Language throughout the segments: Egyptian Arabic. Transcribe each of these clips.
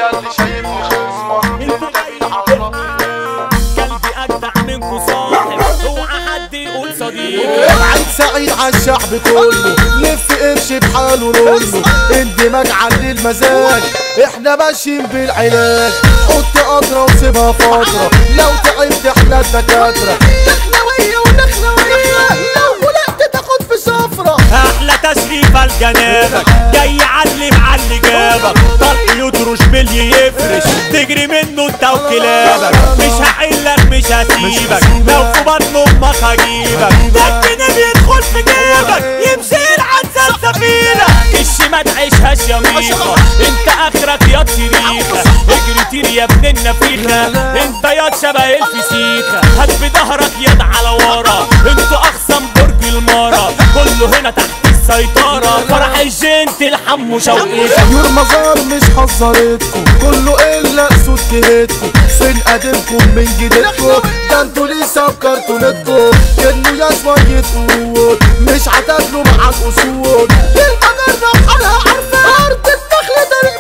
اللي شايفني خصمة انت مين عرفني قلبي اجدع منكو صاحب اوعى حد يقول صديق عيد سعيد عالشعب كله لف قرش بحاله رولو اندماج على المزاج احنا ماشيين بالعلاج حط قطرة وسيبها فترة لو تعبت احنا الدكاترة دخلوية ودخلوية لو ولقت تاخد في سفرة احلى تشريف لجنابك جاي يعلم على اللي جابك طلق يطرش ملي يفرش تجري منه انت وكلابك مش هحلك مش هسيبك لو في بطن امك هجيبك ده الجنيه بيدخل في جيبك يمشي يلعب سلسفيلة الش ما تعيشهاش يا ميخا انت اخرك يا تريخة اجري طير يا ابن النفيخة انت يا شبه الفسيخة هات بظهرك يد على ورا انتوا اخصم برج المارة كله هنا تحت السيطرة فرح الجنت الحمو شوقي طيور مزار مش حذرتكم كله الا اسود جهتكم فين قديمكم من جديدكم ده انتوا لسه بكرتونتكم كانوا يا شوية قوت مش هتاكلوا مع الاسود المجرة بحالها عارفة ارض النخل طريق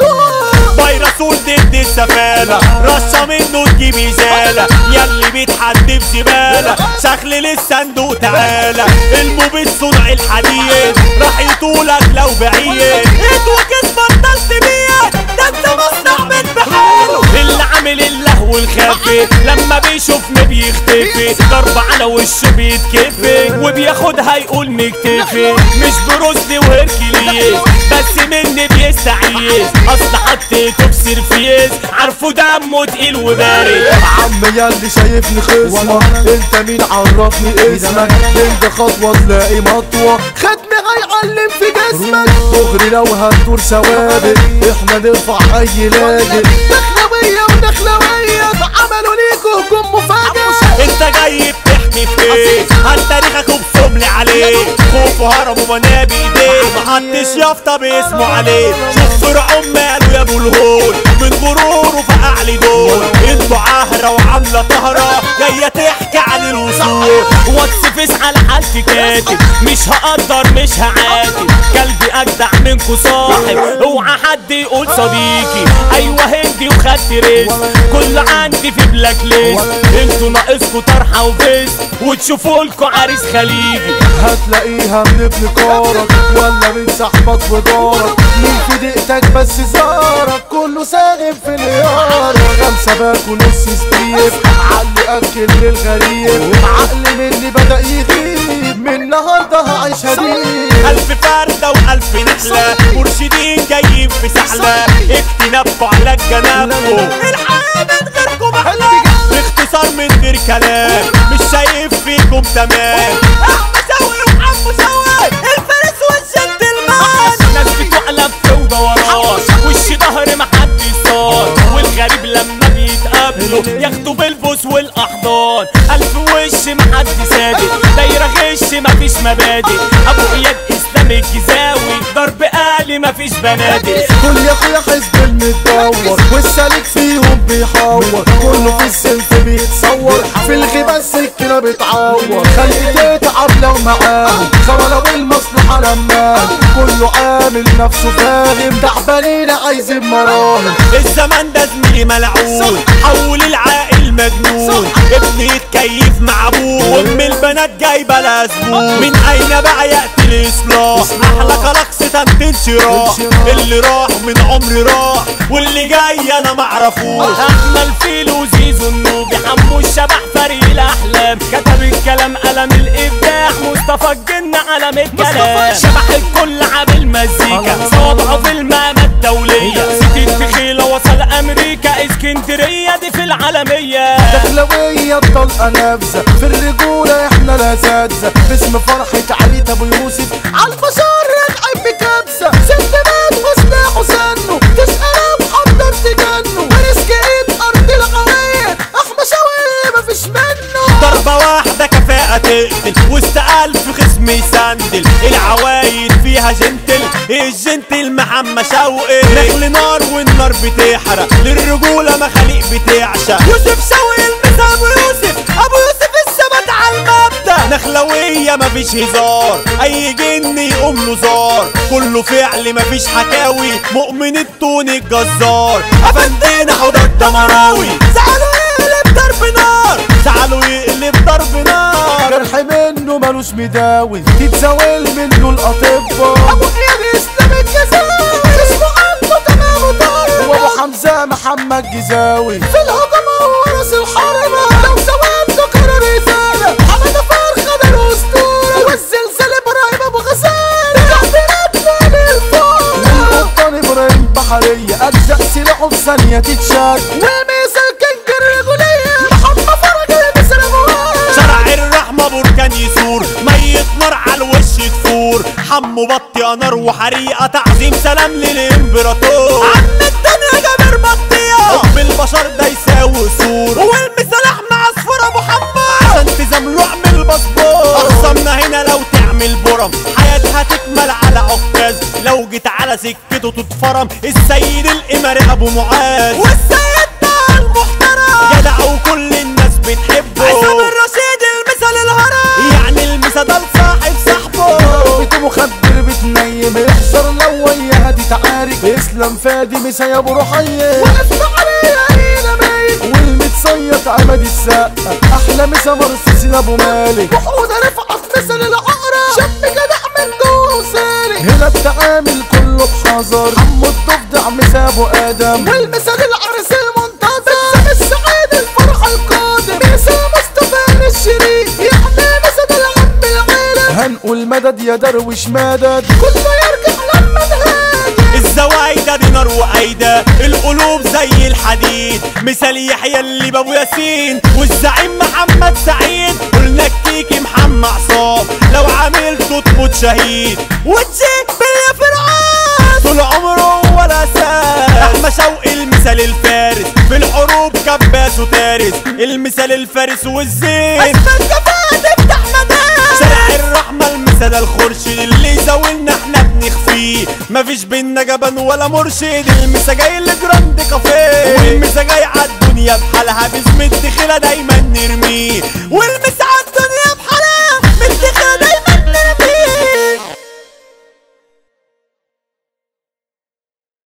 مسدود فيروس ضد السفالة رشة منه تجيب ازالة ياللي بيتحدف زبالة شخل للصندوق تعالى المبيد صنع الحديد راح يطولك لو بعيد ايد وكيس بطلت بيه ده انت مصنع من بحاله اللي عامل اللهو الخافي لما بيشوفني بيختفي ضربة على وشه بيتكفي وبياخدها يقول مكتفي مش بروسلي وهركليز بس مني بيستعيز اصل حطيته بسرفيز عارفه دمه تقيل وبارد عم ياللي شايفني خصمة انت مين عرفني اسمك انت خطوة تلاقي مطوة ختمي هيعلم في جسمك دغري لو هتدور ثوابت احنا نرفع اي لاجئ دخلوية ودخلوية عملوا ليكوا هجوم مفاجئ انت جاي بتحكي في ايه هل تاريخك وبصم لي عليه خوف وهرب ومنابي ايديه محدش يافطة باسمه عليه شوف فرعون ماله يا ابو الهول من غروره فقع لي دول انتوا عهرة وعاملة طهرة جاية تحكي عن الوصول واتس فيس على حالتي كاتب مش هقدر مش هعاتب قلبي اجدع منكو صاحب اوعى حد يقول صديقي ايوه هندي وخدت رزق كل عندي في بلاك ليست انتوا ناقصكوا طرحه وفيس وتشوفوا لكوا عريس خليجي هتلاقيها من ابن كارك ولا من صاحبك ودارك مين في دقيقتك بس زارك كله ساغب في اليارة خمسة باكو نص سبيب عقلي اكل للغريب عقلي مني بدأ يغيب من النهاردة هعيش هديب ألف فردة وألف نحلة مرشدين جايين في سحلة اكتنبوا على الجنابكم الحياة من غيركم أحلى باختصار من غير كلام مش شايف فيكم تمام أحمد سوي وحمو سوي الفارس والجنتلمان ناس بتعلم في ودورات وش ظهر محدش صار والغريب لما بيتقابلوا ياخدوا بالبوس والاحضان الف وش محدش صادق دايره غش مفيش مبادئ ابو اياد اسلام الجزاوي ضرب آلي مفيش بنادق كل يا اخويا حزب المتدور والسالك فيهم بيحور كله في السلف بيتصور في الغيبة السكينة بتعور خلي تتعب لو معاهم خملة بالمصلحة لما كله عامل نفسه فاهم تعبانين عايزين مراهم الزمان ده زميلي ملعون حول العاقل مجنون ابني يتكيف مع ابوه وام البنات جايبه لها زبون من اين بقى ياتي الاصلاح احلى كلاكس تنتين شراح اللي راح من عمري راح واللي جاي انا معرفوش احمل فيل وزيزو النوبي حمو الشبح فريق الاحلام كتب الكلام قلم الابداع مصطفى الجن علم الكلام شبح الكل عامل مزيكا صوابعه في المهمة الدولية سيتي التخيلة وصل امريكا اسكندرية دي في العالمية دخلوية الطلقة نابذة في الرجولة احنا الاساتذة باسم فرحة علي ابو يوسف عالبشر راجعين بكبسة ست بات وسلاحه سنه تسأل محضر تجنه فارس كئيب ارض القوية احمى شوقي مفيش منه ضربة واحدة كفاءة تقتل وسط ألف خصم يسندل العوايد فيها جنتل الجنتل محمى شوقي نخل نار والنار بتحرق للرجولة مخاليق بتعشق يوسف شوقي المسا أبو يوسف أبو يوسف الثبات على المبدأ نخلوية مفيش هزار اي جن يقوم له زار كله فعل مفيش حكاوي مؤمن التون الجزار افندينا حوض الدمراوي زعلوا يقلب ضرب نار زعلوا يقلب ضرب نار جرح منه ملوش مداوي تتزاول منه الاطباء ابو اياد اسلام الجزاوي اسمه عنده تمام وطارق وابو حمزه محمد جزاوي في الهجمه وراس الحرمه لو ثوابته قرر رساله حمد فرخه ده الاسطوره والزلزال ابراهيم ابو غزال تحت الفوق ابراهيم بحريه اجزاء سلاحه في ثانيه تتشال والميزه كان الرجوليه محمد فرج المثل ابو شرع الرحمة بركان يثور ميت نار على الوش تفور حمو بطي نار وحريقة تعظيم سلام للإمبراطور عم الدنيا جابر بطية حب البشر ده يساوي سور والمثال احمد عصفور ابو حماد عشان تزامله اعمل باسبور اخصمنا هنا لو تعمل برم حياتها تكمل على عكاز لو جيت على سكته تتفرم السيد الاماري ابو معاذ والسيد ده المحترم جدع وكل الناس بتحبه عصام الرشيد المثل الهرم يعني المثل ده لصاحب صاحبه بيت مخدر بتنيم احذر لو وياها دي تعارك اسلام فادي مسا يا ابو رحيه وقف عليها هنا ميت والمتصيط عمد السقا احلى مسا مرسيسين ابو مالك وحوده رفعت مثل العقرب شاب جدع من جوه وسالك هنا التعامل كله بحذر عمو الضفدع مسا ابو ادم والمثل العرس المنتظر السعيد الفرح القادم مسا مصطفى الشريف يعني مسا العم العالم هنقول مدد يا درويش مدد كله يرجع لما نهاجم الزوايدة دي نار وأيدة القلوب زي الحديد مثال يحيى اللي بابو ياسين والزعيم محمد سعيد قلنا الكيكي محمد عصام لو عملته تموت شهيد وتشيك باليا فرعون طول عمره ولا ساب احمد شوقي المثال الفارس في الحروب كباس وتارس المثال الفارس والزين اسمك كفاءة تفتح مدارس شارع الرحمة المثال الخرشد اللي يزاولنا احنا بنخفيه مفيش بينا جبن ولا مرشد المسا جاي لجراند كافيه والمسا جاي عالدنيا بحالها باسم الدخيلة دايما نرميه واللي